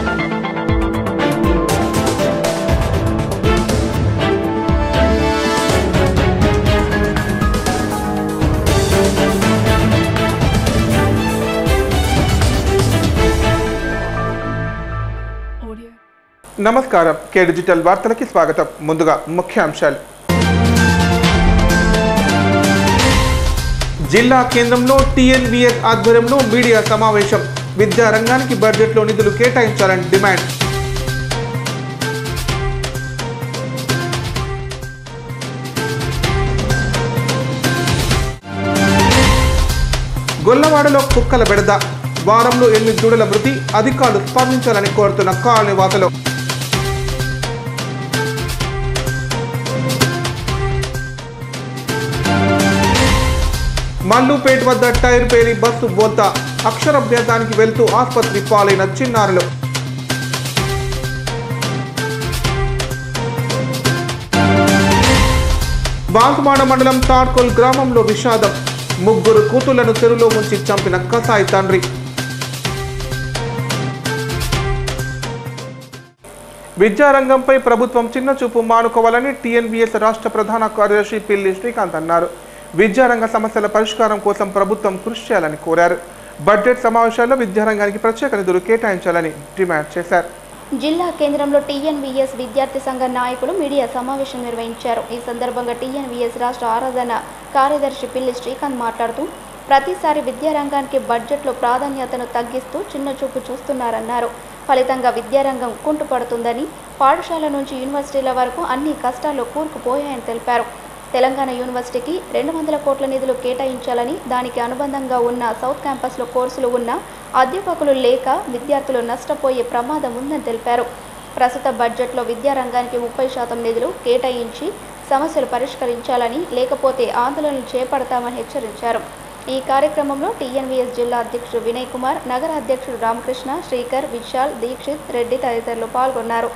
Audio. నమస్కారం కే digital వార్తలకి స్వాగతం ముందుగా ముఖ్యాంశాలు జిల్లా కేంద్రంలో టీఎన్విఎస్ ఆధ్వర్యంలో మీడియా సమావేశం విద్యా రంగానికి బడ్జెట్లో నిధులు కేటాయించాలని డిమాండ్ గొల్లవాడలో కుక్కల బెడద వారంలో ఎనిమిది దూడల మృతి అధికారులు స్పందించాలని కోరుతున్న కాలనీ వాసులు మల్లుపేట్ వద్ద టైర్ పేలి బస్సు బోల్తా అక్షరాభ్యాసానికి వెళ్తూ ఆసుపత్రి పాలైన చిన్నారులు బాంకుమాడ మండలం తాడ్కోల్ గ్రామంలో విషాదం ముగ్గురు కూతుళ్లను చెరువులో ముంచి చంపిన కసాయి తండ్రి విద్యారంగంపై ప్రభుత్వం చిన్న చూపు మానుకోవాలని టీఎన్బిఎస్ రాష్ట్ర ప్రధాన కార్యదర్శి పిల్లి శ్రీకాంత్ అన్నారు విద్యారంగ సమస్యల పరిష్కారం కోసం ప్రభుత్వం కృషి చేయాలని కోరారు బడ్జెట్ సమావేశాల్లో విద్యారంగానికి ప్రత్యేక నిధులు కేటాయించాలని డిమాండ్ చేశారు జిల్లా కేంద్రంలో టీఎన్వీఎస్ విద్యార్థి సంఘ నాయకులు మీడియా సమావేశం నిర్వహించారు ఈ సందర్భంగా టీఎన్వీఎస్ రాష్ట్ర ఆరాధన కార్యదర్శి పిల్లి శ్రీకాంత్ మాట్లాడుతూ ప్రతిసారి విద్యారంగానికి బడ్జెట్లో ప్రాధాన్యతను తగ్గిస్తూ చిన్నచూపు చూస్తున్నారన్నారు ఫలితంగా విద్యారంగం కుంటుపడుతుందని పాఠశాల నుంచి యూనివర్సిటీల వరకు అన్ని కష్టాల్లో కూరుకుపోయాయని తెలిపారు తెలంగాణ యూనివర్సిటీకి రెండు వందల కోట్ల నిధులు కేటాయించాలని దానికి అనుబంధంగా ఉన్న సౌత్ క్యాంపస్లో కోర్సులు ఉన్న అధ్యాపకులు లేక విద్యార్థులు నష్టపోయే ప్రమాదం ఉందని తెలిపారు ప్రస్తుత బడ్జెట్లో విద్యారంగానికి ముప్పై శాతం నిధులు కేటాయించి సమస్యలు పరిష్కరించాలని లేకపోతే ఆందోళనలు చేపడతామని హెచ్చరించారు ఈ కార్యక్రమంలో టీఎన్వీఎస్ జిల్లా అధ్యక్షుడు వినయ్ కుమార్ నగర అధ్యక్షుడు రామకృష్ణ శ్రీకర్ విశాల్ దీక్షిత్ రెడ్డి తదితరులు పాల్గొన్నారు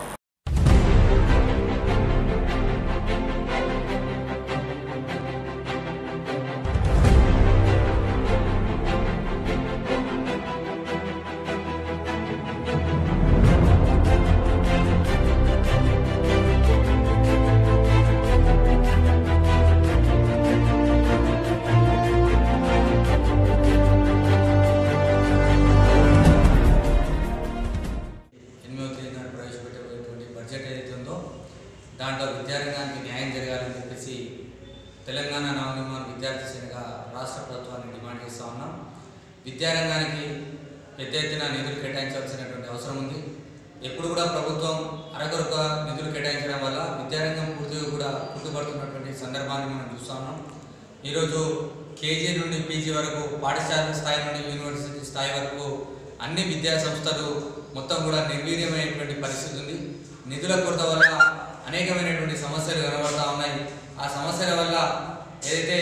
ఎనిమిదవ తేదీన ప్రవేశపెట్టబోయేటువంటి బడ్జెట్ ఏదైతే ఉందో దాంట్లో విద్యారంగానికి న్యాయం జరగాలని చెప్పేసి తెలంగాణ నవనిర్మాణ విద్యార్థి సేనగా రాష్ట్ర ప్రభుత్వాన్ని డిమాండ్ చేస్తూ ఉన్నాం విద్యారంగానికి పెద్ద ఎత్తున నిధులు కేటాయించాల్సినటువంటి అవసరం ఉంది ఎప్పుడు కూడా ప్రభుత్వం అరకొరక నిధులు కేటాయించడం వల్ల విద్యారంగం పూర్తిగా కూడా కుంటుపడుతున్నటువంటి సందర్భాన్ని మనం చూస్తూ ఉన్నాం ఈరోజు కేజీ నుండి పీజీ వరకు పాఠశాల స్థాయి నుండి యూనివర్సిటీ స్థాయి వరకు అన్ని విద్యా సంస్థలు మొత్తం కూడా నిర్వీర్యమైనటువంటి పరిస్థితి ఉంది నిధుల కొరత వల్ల అనేకమైనటువంటి సమస్యలు కనబడతా ఉన్నాయి ఆ సమస్యల వల్ల ఏదైతే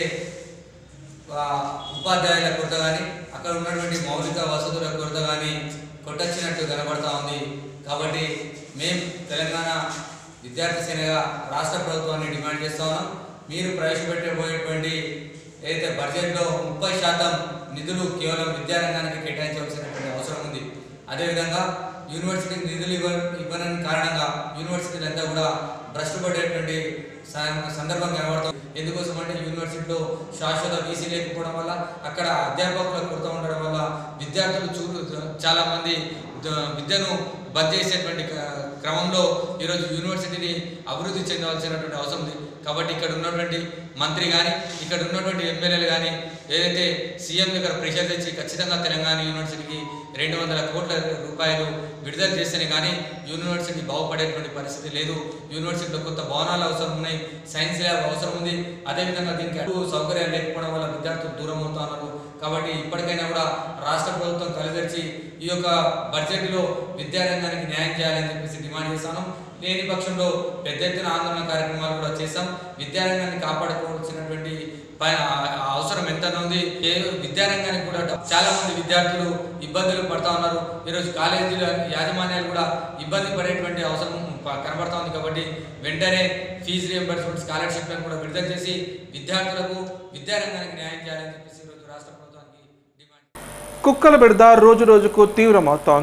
ఆ, ఉపాధ్యాయుల కొరత కానీ అక్కడ ఉన్నటువంటి మౌలిక వసతుల కొరత కానీ కొట్టొచ్చినట్టు కనబడతా ఉంది కాబట్టి మేము తెలంగాణ విద్యార్థి సేనగా రాష్ట్ర ప్రభుత్వాన్ని డిమాండ్ చేస్తా ఉన్నాం మీరు ప్రవేశపెట్టబోయేటువంటి ఏదైతే బడ్జెట్లో ముప్పై శాతం నిధులు కేవలం విద్యారంగానికి కేటాయించవలసినటువంటి అవసరం ఉంది అదేవిధంగా యూనివర్సిటీకి నిధులు ఇవ్వ ఇవ్వనని కారణంగా యూనివర్సిటీలంతా కూడా భ్రష్టు పడేటువంటి స- సందర్భం కనబడుతుంది ఎందుకోసం అంటే యూనివర్సిటీలో శాశ్వత వీసీ లేకపోవడం వల్ల అక్కడ అధ్యాపకుల కొరత ఉండడం వల్ల విద్యార్థులు చూ చాలా మంది ద- విద్యను బంద్ చేసేటువంటి క- క్రమంలో ఈరోజు యూనివర్సిటీని అభివృద్ధి చెందవలసినటువంటి అవసరం ఉంది కాబట్టి ఇక్కడ ఉన్నటువంటి మంత్రి కానీ ఇక్కడ ఉన్నటువంటి ఎమ్మెల్యేలు కానీ ఏదైతే సీఎం దగ్గర ప్రెషర్ తెచ్చి ఖచ్చితంగా తెలంగాణ యూనివర్సిటీకి రెండు వందల కోట్ల రూపాయలు విడుదల చేస్తేనే కానీ యూనివర్సిటీ బాగుపడేటువంటి పరిస్థితి లేదు యూనివర్సిటీలో కొత్త భవనాలు అవసరం ఉన్నాయి సైన్స్ ల్యాబ్ అవసరం ఉంది అదేవిధంగా దీనికి అటు సౌకర్యాలు లేకపోవడం వల్ల విద్యార్థులు దూరం అవుతున్నారు కాబట్టి ఇప్పటికైనా కూడా రాష్ట్ర ప్రభుత్వం కలిదర్చి ఈ యొక్క బడ్జెట్లో విద్యారంగానికి న్యాయం చేయాలని చెప్పేసి డిమాండ్ చేస్తాను లేని పక్షంలో పెద్ద ఎత్తున ఆందోళన కార్యక్రమాలు కూడా చేస్తాం విద్యారంగాన్ని కాపాడుకోవాల్సినటువంటి పై- ఆ- ఆ అవసరం ఎంత ఉంది ఏ విద్యారంగానికి కూడా డ- చాలా మంది విద్యార్థులు ఇబ్బందులు పడతా ఉన్నారు ఈరోజు కాలేజీల యాజమాన్యాలు కూడా ఇబ్బంది పడేటువంటి అవసరం ప- కనబడతా ఉంది కాబట్టి వెంటనే ఫీజు రియంబర్స్మెంట్ స్కాలర్షిప్లను కూడా విడుదల చేసి విద్యార్థులకు విద్యారంగానికి న్యాయం చేయాలని చెప్పేసి ఈరోజు రాష్ట్ర ప్రభుత్వానికి డిమాండ్ కుక్కల బెడద రోజు రోజుకు తీవ్రమవుతోంది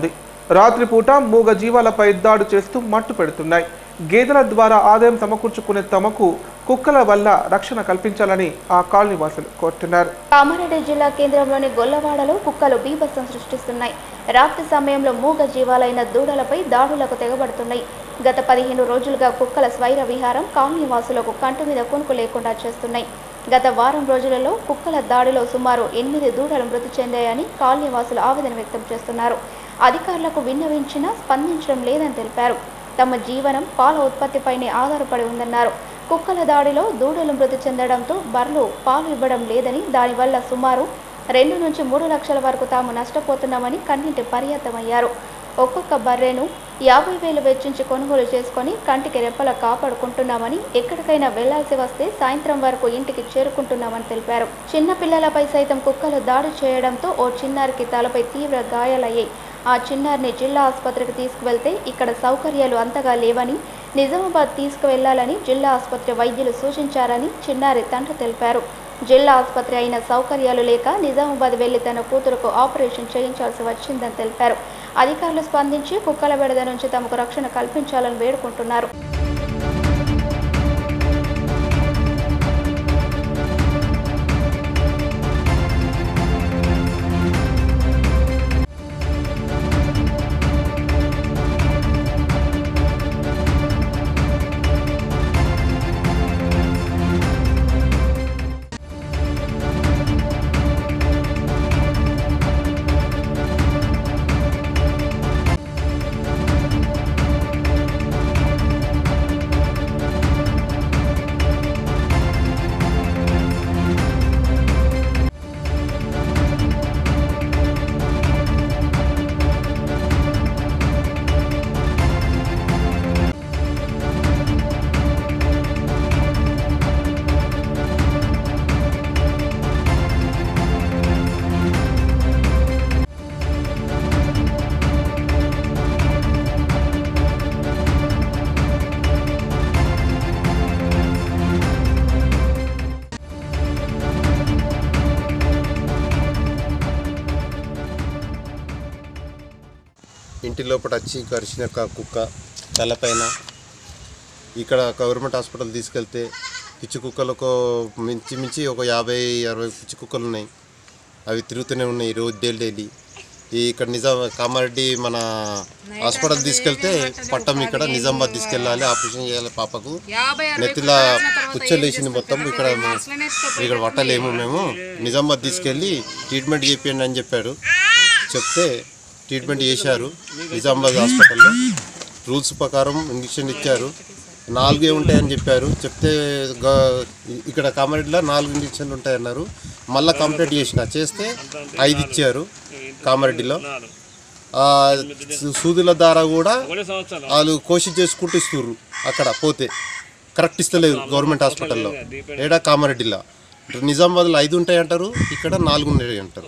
రాత్రిపూట మూగ జీవాలపై దాడి చేస్తూ మట్టు పెడుతున్నాయి గేదెల ద్వారా ఆదాయం సమకూర్చుకునే తమకు కుక్కల వల్ల రక్షణ కల్పించాలని ఆ కాలనీ వాసులు కోరుతున్నారు కామారెడ్డి జిల్లా కేంద్రంలోని గొల్లవాడలో కుక్కలు బీభత్సం సృష్టిస్తున్నాయి రాత్రి సమయంలో మూగ జీవాలైన దూడలపై దాడులకు తెగబడుతున్నాయి గత పదిహేను రోజులుగా కుక్కల స్వైర విహారం కాలనీ వాసులకు కంటి మీద కొనుకు లేకుండా చేస్తున్నాయి గత వారం రోజులలో కుక్కల దాడిలో సుమారు ఎనిమిది దూడలు మృతి చెందాయని కాలనీ వాసులు ఆవేదన వ్యక్తం చేస్తున్నారు అధికారులకు విన్నవించినా స్పందించడం లేదని తెలిపారు తమ జీవనం పాల ఉత్పత్తిపైనే ఆధారపడి ఉందన్నారు కుక్కల దాడిలో దూడలు మృతి చెందడంతో బర్రెలు పాలు ఇవ్వడం లేదని దానివల్ల సుమారు రెండు నుంచి మూడు లక్షల వరకు తాము నష్టపోతున్నామని కన్నింటి పర్యాతమయ్యారు ఒక్కొక్క బర్రెను యాభై వేలు వెచ్చించి కొనుగోలు చేసుకొని కంటికి రెప్పల కాపాడుకుంటున్నామని ఎక్కడికైనా వెళ్లాల్సి వస్తే సాయంత్రం వరకు ఇంటికి చేరుకుంటున్నామని తెలిపారు చిన్న పిల్లలపై సైతం కుక్కలు దాడి చేయడంతో ఓ చిన్నారికి తలపై తీవ్ర గాయాలయ్యాయి ఆ చిన్నారిని జిల్లా ఆసుపత్రికి తీసుకువెళ్తే ఇక్కడ సౌకర్యాలు అంతగా లేవని నిజామాబాద్ తీసుకువెళ్లాలని జిల్లా ఆసుపత్రి వైద్యులు సూచించారని చిన్నారి తండ్రి తెలిపారు జిల్లా ఆసుపత్రి అయిన సౌకర్యాలు లేక నిజామాబాద్ వెళ్లి తన కూతురుకు ఆపరేషన్ చేయించాల్సి వచ్చిందని తెలిపారు అధికారులు స్పందించి కుక్కల బెడద నుంచి తమకు రక్షణ కల్పించాలని వేడుకుంటున్నారు ఇంటి లోపల వచ్చి కరిచిన ఒక కుక్క తలపైన ఇక్కడ గవర్నమెంట్ హాస్పిటల్ తీసుకెళ్తే పిచ్చి కుక్కలు ఒక మించి మించి ఒక యాభై అరవై పిచ్చి కుక్కలు ఉన్నాయి అవి తిరుగుతూనే ఉన్నాయి రోజు డైలీ డైలీ ఈ ఇక్కడ నిజాం కామారెడ్డి మన హాస్పిటల్ తీసుకెళ్తే పట్టం ఇక్కడ నిజామాబాద్ తీసుకెళ్ళాలి ఆపరేషన్ చేయాలి పాపకు నెత్తిలా పుచ్చలేసింది మొత్తం ఇక్కడ మేము- ఇక్కడ పట్టలేము మేము నిజామాబాద్ తీసుకెళ్ళి ట్రీట్మెంట్ చేయండి అని చెప్పాడు చెప్తే ట్రీట్మెంట్ చేశారు నిజామాబాద్ హాస్పిటల్లో రూల్స్ ప్రకారం ఇంజక్షన్ ఇచ్చారు నాలుగే ఉంటాయని చెప్పారు చెప్తే గా- ఇక్కడ కామారెడ్డిలో నాలుగు ఇంజక్షన్లు ఉంటాయన్నారు మళ్ళీ కంప్లీట్ చేసిన చేస్తే ఐదు ఇచ్చారు కామారెడ్డిలో ఆ సూ- సూదుల ద్వారా కూడా వాళ్ళు కోషి చేసుకుంటూ ఇస్తుర్రు అక్కడ పోతే కరెక్ట్ ఇస్తలేదు గవర్నమెంట్ హాస్పిటల్లో ఏడా కామారెడ్డిలో నిజామాబాద్లో ఐదు ఉంటాయి అంటారు ఇక్కడ నాలుగు ఉన్నాయి అంటారు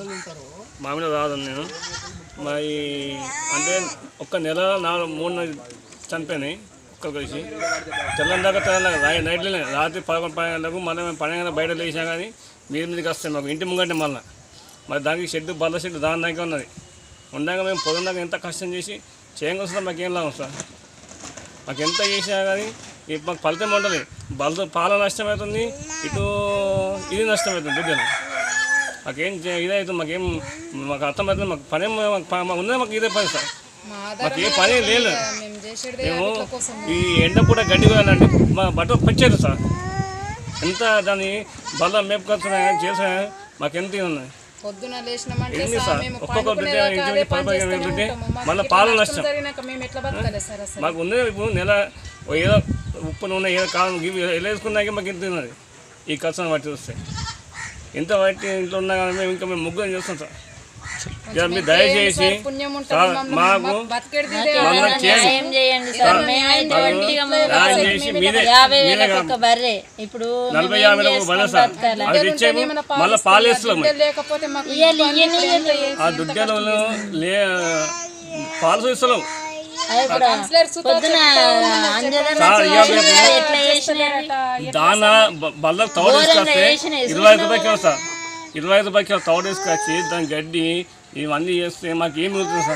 మామిడి రాదు నేను మరి అంటే ఒక్క నెల నాలుగు మూడు నెలలు చనిపోయినాయి ఒక్కరు కలిసి తెల్లని దాకా తెల్లని రా నైట్లోనే రాత్రి పదకొండు పన్నెండు గంటలకు మళ్ళీ మేము పన్నెండు గంటలకు బయట లేచినా కానీ మీద మీదకి వస్తాయి మాకు ఇంటి ముంగంటే మళ్ళీ మరి దానికి షెడ్ బల్ల షెడ్ దాని దాకా ఉన్నది ఉండగా మేము పొద్దున్న దాకా ఎంత కష్టం చేసి చేయకొస్తా మాకేం లాభం సార్ మాకు ఎంత చేసినా కానీ ఈ మాకు ఫలితం ఉంటుంది బలతో పాల నష్టం అవుతుంది ఇటు ఇది నష్టం అవుతుంది బిడ్డలు మాకేం చే- ఇదవుతుంది మాకేం మాకు అర్థమవుతుంది మాకు పని మాకు ప- మాకు ఉన్నది మాకు ఇదే పని సార్ మాకు ఏ పని లేదు మేము ఈ ఎండ పూట గడ్డి కోయాలంటే మా బట్ట పచ్చేది సార్ ఎంత దాన్ని బల్ల మేపుకొచ్చినా చేసినా మాకు ఎంత ఇది ఉన్నది పొద్దున లేచినామంటే ఏంది సార్ సార్? మేము ఒక్కొక్క పండుకునేదాకా బిడ్డ అదే ఇంటికి పని పది చేస్తూనే పదిహేను ఉంటాము. మాకు మళ్ళా ఇట్లా పాల నష్టం నష్టం. జరిగినాక మేము ఎట్లా బతకాలి సార్ అసలు మాకు ఉంది ఇప్పుడు నెల ఓ ఏదో ఉప్పు నూనె ఏదో కాలం ఇవి ఎలా వేసుకున్నాక మాకు ఎంత ఉన్నది ఈ ఖర్చును బట్టి చూస్తే ఎంత బట్టి ఇంట్లో ఉన్నా కానీ మేము ఇంకా మేము ముగ్గురు చేస్తాం సార్ ఇక మీరు దయచేసి సార్, పుణ్యం ఉంటుంది సార్, మమ్మల్ని- మాకు మాకు బతికేది ఇదే. మమ్మల్ని చేయండి న్యాయం చేయండి సార్ మేమైతే ఒంటిగా న్యాయం చేసి మీరే యాభై మీరే వేలకు కాదు. ఒక బర్రె ఇప్పుడు నలభై మేమేం యాభై వేలకు చేసుకొని బల సార్ బతకాలి? అది తెచ్చేము ఏమైనా మళ్ళీ పాలు పాలేస్తున్నాం బిడ్డలు లేకపోతే మాకు ఇయ్యాలి, ఈ పని ఇయ్యని, ఎంత ఇయ్యని. చేసి ఆ ఎంత దుడ్డలు కష్టం లే పాలు ఇస్తున్నాం అది ఇప్పుడు కౌన్సిలర్ సుతా పొద్దున చెప్తా ఉన్నాను, అంజదన్న సార్, ఇయ్యాలి చేసినారు, రేపు. ఎట్లా చేసినారు దానా బల్లకు తవడ ఘోరంగా తీసుకొస్తే వేసినాయి. ఇరవై ఐదు రూపాయలు కిలో సార్ ఇరవై ఐదు రూపాయలు కిలో తవడ తీసుకొచ్చి దాని గడ్డి ఇవన్నీ చేస్తే మాకు ఏం మిగులుతుంది సార్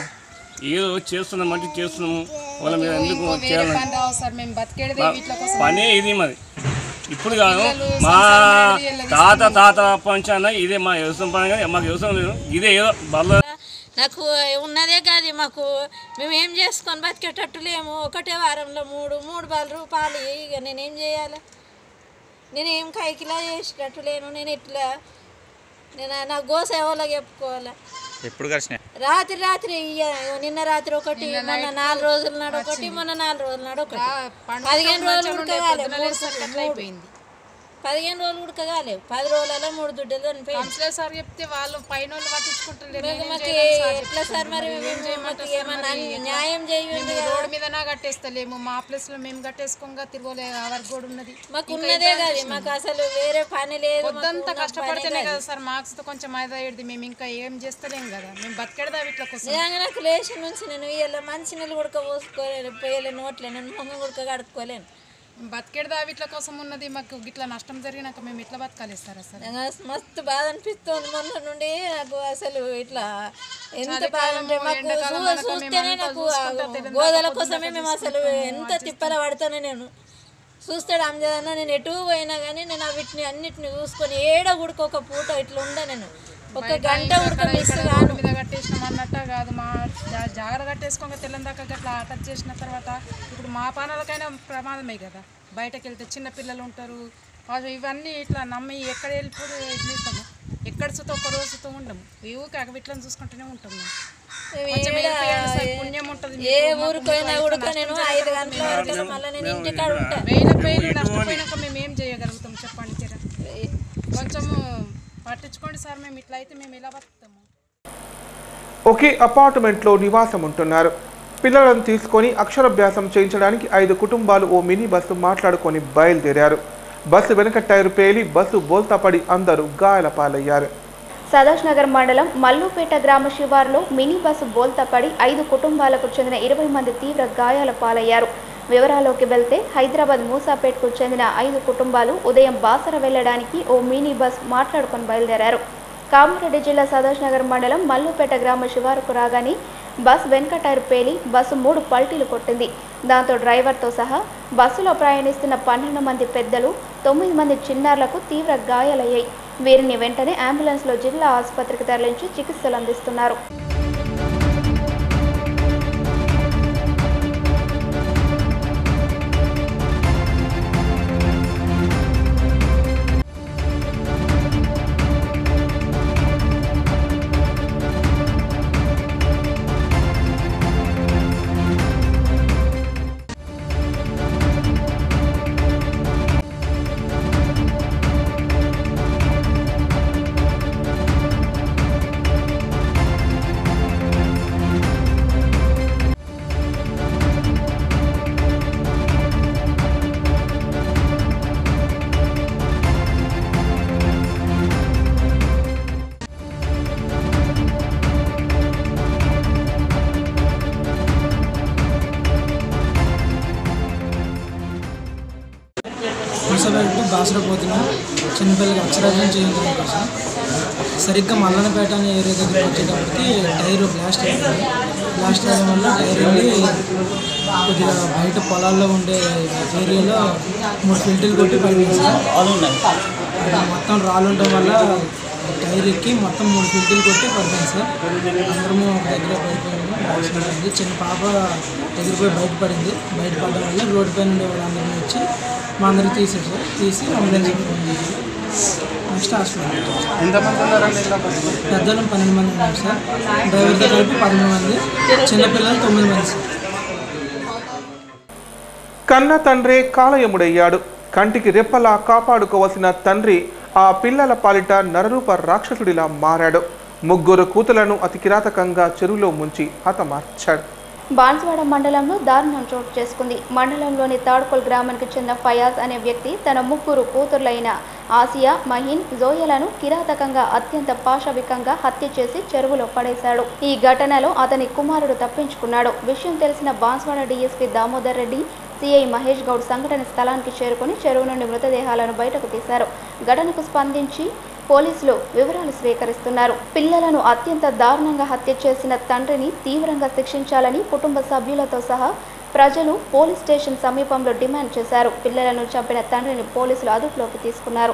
ఏదో చేస్తున్నాం అంటే చేస్తున్నాము వాళ్ళ మీద ఎందుకు వేరే చేయాలని పని రావు సార్ మేము బతికేదే వీటిలో కోసం పనే ఇది మరి ఇప్పుడు కాదు పిల్లలు మా సంసారం అనేది వీళ్ళకి తాత తాత పంచాన ఇదే మా వ్యవసాయం పని కానీ మాకు వ్యవసాయం లేదు ఇదే ఏదో బల్ల నాకు ఉన్నదే కాదు మాకు మేము ఏం చేసుకొని బతికేటట్టు లేము ఒకటే వారంలో మూడు మూడు బాల్ రూపాయలు ఇక నేనేం చేయాలి నేనేం కైకిలా చేసేటట్టు లేను నేను ఇట్లా నేను నా గోస ఎవరో చెప్పుకోవాలి ఎప్పుడు కలిసినాయి రాత్రి రాత్రి ఇయ్య నిన్న రాత్రి ఒకటి మొన్న నాలుగు రోజుల నాడు ఒకటి మొన్న నాలుగు రోజుల నాడు ఒకటి పదిహేను రోజులు ఉడకగాలే మూడు అట్లా అయిపోయింది పదిహేను రోజులు ఉడకగాలే పది రోజులలో మూడు దుడ్డలు చనిపోయింది కౌన్సిలర్ సార్ చెప్తే వాళ్ళు పైన వాళ్ళు పట్టించుకుంటారు మాకు మాకు ఎట్లా సార్ మరి మేము మాకు ఏమన్నా న్యాయం చేయండి రోడ్డు మీద నా కట్టేస్తలేము మా ప్లేస్ లో మేము కట్టేసుకోగా తిరగలే వరకు కూడా ఉన్నది మాకు ఉన్నదే కాదు మాకు అసలు వేరే పని లేదు మాకు పొద్దంతా ఉన్న పనే కష్టపడితేనే కాదు. కదా సార్ మార్క్స్ తో కొంచెం ఆదా అయ్యేది మేము ఇంకా ఏం చేస్తలేం కదా మేము బతికేదా వీటిలో కోసం నిజంగా నాకు లేచి నుంచి నేను ఇలా మంచి నీళ్ళు ఉడక పోసుకోలేను పోయలే నోట్లే నేను మొహం ఉడక కడుక్కోలేను బతికేదా వీటిల కోసం ఉన్నది మాకు గిట్లా నష్టం జరిగినాక మేము ఎట్లా బతకాలి సార్ అసలు నాకు మస్తు బాధ అనిపిస్తుంది మొన్న నుండి నాకు అసలు ఇట్లా ఎంత బాధ అంటే మాకు ఎండాకాలం చూ- కనుక చూస్తేనే మేమంతా నాకు చూసుకుంటా ఆ తెలంగాణ గోదల పొద్దున్న కోసమే మేము అసలు ఎంత తిప్పల పడతానే నేను చూస్తాడు అంజదన్న నేను ఎటు పోయినా కానీ నేను ఆ వీటిని అన్నిటిని చూసుకొని ఏడ ఉడకొక పూట ఇట్లా ఉండా నేను ఒక గంట ఉడక మిస్ ఇక్కడ కాను రోడ్డు మీద కట్టేసినాం అన్నట్ట కాదు మా జా- జాగ్రత్త కట్టేసుకోక తెల్లని దాకా అట్లా అటాచ్ చేసిన తర్వాత ఇప్పుడు మా పానాలకైనా ప్రమాదమే కదా బయటకు వెళ్తే చిన్న పిల్లలు ఉంటారు వాళ్ళు ఇవన్నీ ఇట్లా నమ్మి ఎక్కడ వెళ్ళిపోతే ఇస్తాము ఎక్కడ సుతో ఒక రోజుతో ఉండము ఈ ఊరికి అవిట్లను చూసుకుంటూనే ఉంటాం మేము మేము కొంచెం ఏడ- వెళ్ళిపోయాడు సార్, పుణ్యం ఉంటుంది ఏ మీకు. మాకు ఊరికి పోయినా మీకు కూడా నష్టం నేను జరగదు. ఐదు గంటల వరకు మళ్ళీ నేను ఇంటికాడ ఉంటా వేల వేలు నష్టపోయినాక మేము ఏం చేయగలుగుతాం చెప్పండి జర కొంచెము పట్టించుకోండి సార్ మేము ఇట్లా అయితే మేము ఎలా బతుకుతాము ఒకే అపార్ట్మెంట్లో నివాసం ఉంటున్నారు పిల్లలను తీసుకొని అక్షరాభ్యాసం చేయించడానికి ఐదు కుటుంబాలు ఓ మినీ బస్సు మాట్లాడుకొని బయలుదేరారు బస్సు వెనుక టైరు పేలి బస్సు బోల్తాపడి అందరూ గాయాల పాలయ్యారు సదాష్ నగర్ మండలం మల్లుపేట గ్రామ శివారులో మినీ బస్సు బోల్తాపడి ఐదు కుటుంబాలకు చెందిన ఇరవై మంది తీవ్ర గాయాల పాలయ్యారు వివరాల్లోకి వెళ్తే హైదరాబాద్ మూసాపేట్కు చెందిన ఐదు కుటుంబాలు ఉదయం బాసర వెళ్లడానికి ఓ మినీ బస్ మాట్లాడుకొని బయలుదేరారు కామారెడ్డి జిల్లా సదాష్ నగర్ మండలం మల్లుపేట గ్రామ శివారుకు రాగానే బస్ వెనుక టైర్ పేలి బస్సు మూడు పల్టీలు కొట్టింది దాంతో డ్రైవర్తో సహా బస్సులో ప్రయాణిస్తున్న పన్నెండు మంది పెద్దలు తొమ్మిది మంది చిన్నారులకు తీవ్ర గాయాలయ్యాయి వీరిని వెంటనే అంబులెన్స్లో జిల్లా ఆసుపత్రికి తరలించి చికిత్సలు అందిస్తున్నారు ముసబెట్టు బాసర పోతున్నాం చిన్నపిల్లలకి అక్షరాభ్యాసం చేయించడం కోసం సరిగ్గా మల్లనపేట అనే ఏరియా దగ్గర వచ్చేటప్పటికి టైర్ బ్లాస్ట్ అయింది బ్లాస్ట్ అవ్వడం వల్ల టైర్ వెళ్ళి కొద్దిగా బయట పొలాల్లో ఉండే ఏరియాలో మూడు ఫిల్టర్లు కొట్టి పడింది సార్ అది మొత్తం రాళ్ళు ఉండడం వల్ల టైర్ ఎక్కి మొత్తం మూడు ఫిల్టర్లు కొట్టి పడిపోయింది సార్ అందరము ఒక దగ్గర పడిపోయాము యాక్సిడెంట్ అయింది చిన్న పాప ఎగిరిపోయి బయటపడింది బయటపడడం వల్ల రోడ్డు పైన ఉండే వాళ్ళందరినీ వచ్చి మా అందరికి తీసేసారు తీసి అంబులెన్స్ ఫోన్ చేసి నెక్స్ట్ హాస్పిటల్ పెద్దలు పన్నెండు మంది ఉన్నాం సార్ డ్రైవర్తో కలిపి పన్నెండు మంది చిన్నపిల్లలు తొమ్మిది మంది సార్ కన్న తండ్రే కాలయముడయ్యాడు కంటికి రెప్పలా కాపాడుకోవలసిన తండ్రి ఆ పిల్లల పాలిట నరరూప రాక్షసుడిలా మారాడు ముగ్గురు కూతులను అతి కిరాతకంగా చెరువులో ముంచి హతమార్చాడు బాన్స్వాడ మండలంలో దారుణం చోటు చేసుకుంది మండలంలోని తాడ్కోల్ గ్రామానికి చెందిన ఫయాజ్ అనే వ్యక్తి తన ముగ్గురు కూతుర్లైన ఆసియా మహీన్ జోయలను కిరాతకంగా అత్యంత పాశవికంగా హత్య చేసి చెరువులో పడేశాడు ఈ ఘటనలో అతని కుమారుడు తప్పించుకున్నాడు విషయం తెలిసిన బాన్స్వాడ డీఎస్పీ దామోదర్ రెడ్డి సిఐ మహేష్ గౌడ్ సంఘటన స్థలానికి చేరుకుని చెరువు నుండి మృతదేహాలను బయటకు తీశారు ఘటనకు స్పందించి పోలీసులు వివరాలు స్వీకరిస్తున్నారు పిల్లలను అత్యంత దారుణంగా హత్య చేసిన తండ్రిని తీవ్రంగా శిక్షించాలని కుటుంబ సభ్యులతో సహా ప్రజలు పోలీస్ స్టేషన్ సమీపంలో డిమాండ్ చేశారు పిల్లలను చంపిన తండ్రిని పోలీసులు అదుపులోకి తీసుకున్నారు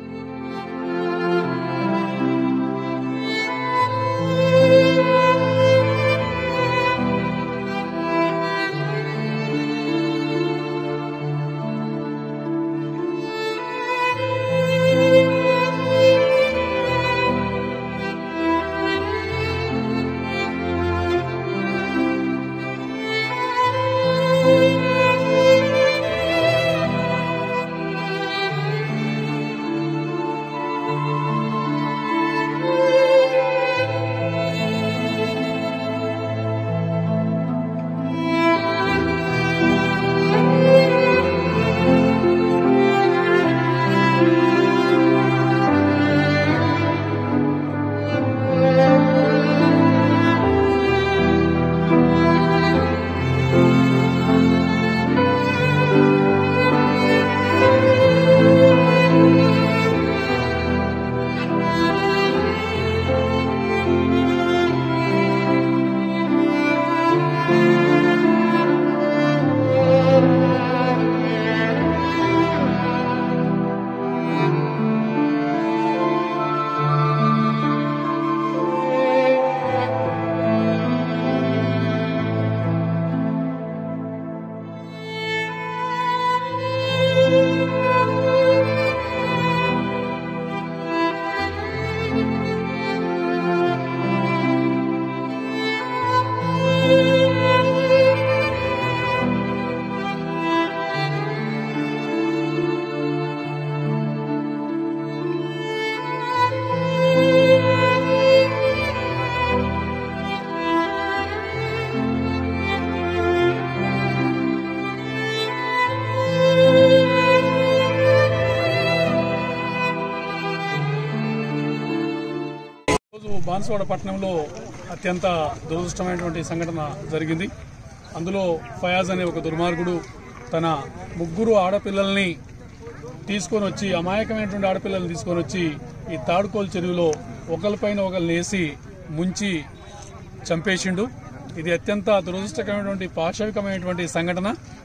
రోజు బాన్సువాడ పట్టణంలో అత్యంత దురదృష్టమైనటువంటి సంఘటన జరిగింది అందులో ఫయాజ్ అనే ఒక దుర్మార్గుడు తన ముగ్గురు ఆడపిల్లల్ని తీసుకొని వచ్చి అమాయకమైనటువంటి ఆడపిల్లల్ని తీసుకొని వచ్చి ఈ తాడుకోలు చెరువులో ఒకరిపైన ఒకరిని వేసి ముంచి చంపేసిండు ఇది అత్యంత దురదృష్టకరమైనటువంటి పాశవికమైనటువంటి సంఘటన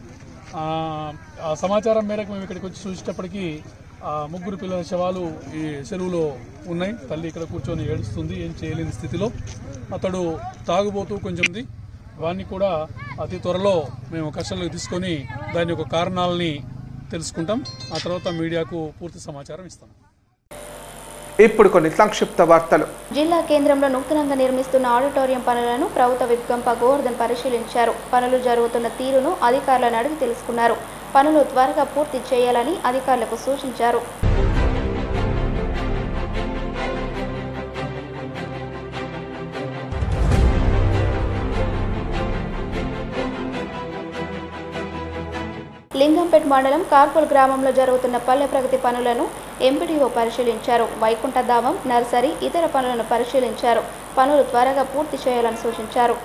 ఆ, ఆ సమాచారం మేరకు మేము ఇక్కడికి వచ్చి చూసేటప్పటికి ఆ ముగ్గురు పిల్లల శవాలు ఈ చెరువులో ఉన్నాయి తల్లి ఇక్కడ కూర్చొని ఏడుస్తుంది ఏం చేయలేని స్థితిలో అతడు తాగుబోతూ కొంచెం ఉంది వాన్ని కూడా అతి త్వరలో మేము కష్టంలోకి తీసుకొని దాని యొక్క కారణాలని తెలుసుకుంటాం ఆ తర్వాత మీడియాకు పూర్తి సమాచారం ఇస్తాం ఇప్పుడు కొన్ని సంక్షిప్త వార్తలు జిల్లా కేంద్రంలో నూతనంగా నిర్మిస్తున్న ఆడిటోరియం పనులను ప్రభుత్వ విప్గంప గోవర్ధన్ పరిశీలించారు పనులు జరుగుతున్న తీరును అధికారులను అడిగి తెలుసుకున్నారు పనులు త్వరగా పూర్తి చేయాలని అధికారులకు సూచించారు లింగంపేట్ మండలం కార్పూల్ గ్రామంలో జరుగుతున్న పల్లె ప్రగతి పనులను ఎంపీడీఓ పరిశీలించారు వైకుంఠధామం నర్సరీ ఇతర పనులను పరిశీలించారు పనులు త్వరగా పూర్తి చేయాలని సూచించారు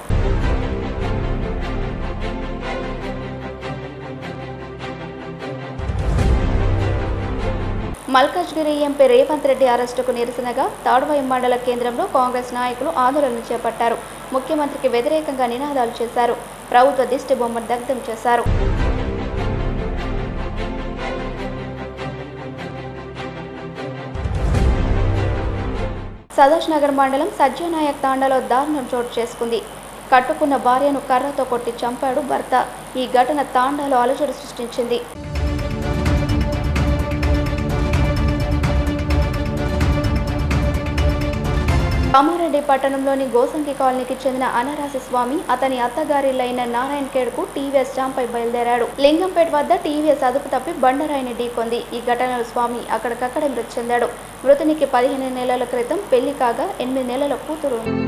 మల్కాజ్గిరి ఎంపీ రేవంత్ రెడ్డి అరెస్టుకు నిరసనగా తాడువాయి మండల కేంద్రంలో కాంగ్రెస్ నాయకులు ఆందోళన చేపట్టారు ముఖ్యమంత్రికి వ్యతిరేకంగా నినాదాలు చేశారు ప్రభుత్వ దిష్టి బొమ్మను దగ్ధం చేశారు సదాష్ నగర్ మండలం సజ్జనాయక్ తాండాలో దారుణం చోటు చేసుకుంది కట్టుకున్న భార్యను కర్రతో కొట్టి చంపాడు భర్త ఈ ఘటన తాండాలో అలజడి సృష్టించింది కామారెడ్డి పట్టణంలోని గోసంకి కాలనీకి చెందిన అనరాసి స్వామి అతని అత్తగారిలైన నారాయణ ఖేడ్కు టీవీఎస్ జాంపై బయలుదేరాడు లింగంపేట వద్ద టీవీఎస్ అదుపు తప్పి బండరాయిని ఢీకొంది ఈ ఘటనలో స్వామి అక్కడికక్కడే మృతి చెందాడు మృతునికి పదిహేను నెలల క్రితం పెళ్లి కాగా ఎనిమిది నెలల కూతురు ఉంది.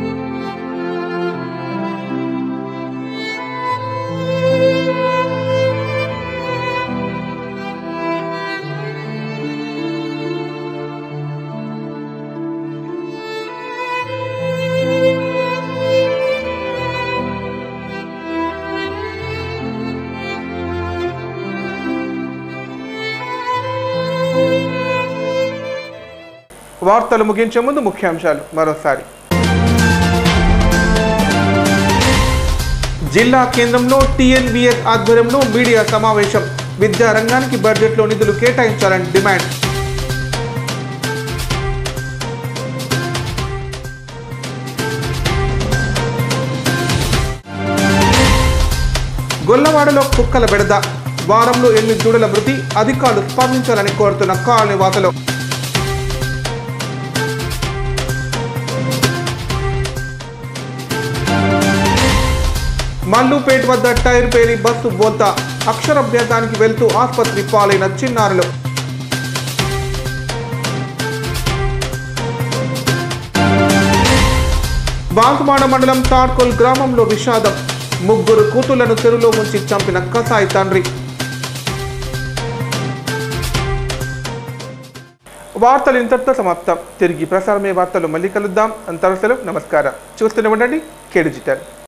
వార్తలు ముగించే ముందు ముఖ్యాంశాలు మరోసారి జిల్లా కేంద్రంలో టీఎన్బిఎస్ ఆధ్వర్యంలో మీడియా సమావేశం విద్యా రంగానికి బడ్జెట్లో నిధులు కేటాయించాలని డిమాండ్ గొల్లవాడలో కుక్కల బెడద వారంలో ఎనిమిది దూడల మృతి అధికారులు స్పందించాలని కోరుతున్న కాలనీ వాసులు మల్లుపేట వద్ద టైర్ పేలి బస్సు బోల్తా అక్షరాభ్యాసానికి వెళ్తూ ఆసుపత్రి పాలైన చిన్నారులు బాంకుమాడ మండలం తాడ్కోల్ గ్రామంలో విషాదం ముగ్గురు కూతుళ్లను చెరువులో ముంచి చంపిన కసాయి తండ్రి వార్తలు ఇంతటితో సమాప్తం తిరిగి ప్రసారమే వార్తలు మళ్ళీ కలుద్దాం అంతవరసలు నమస్కారం చూస్తూనే ఉండండి కే డిజిటల్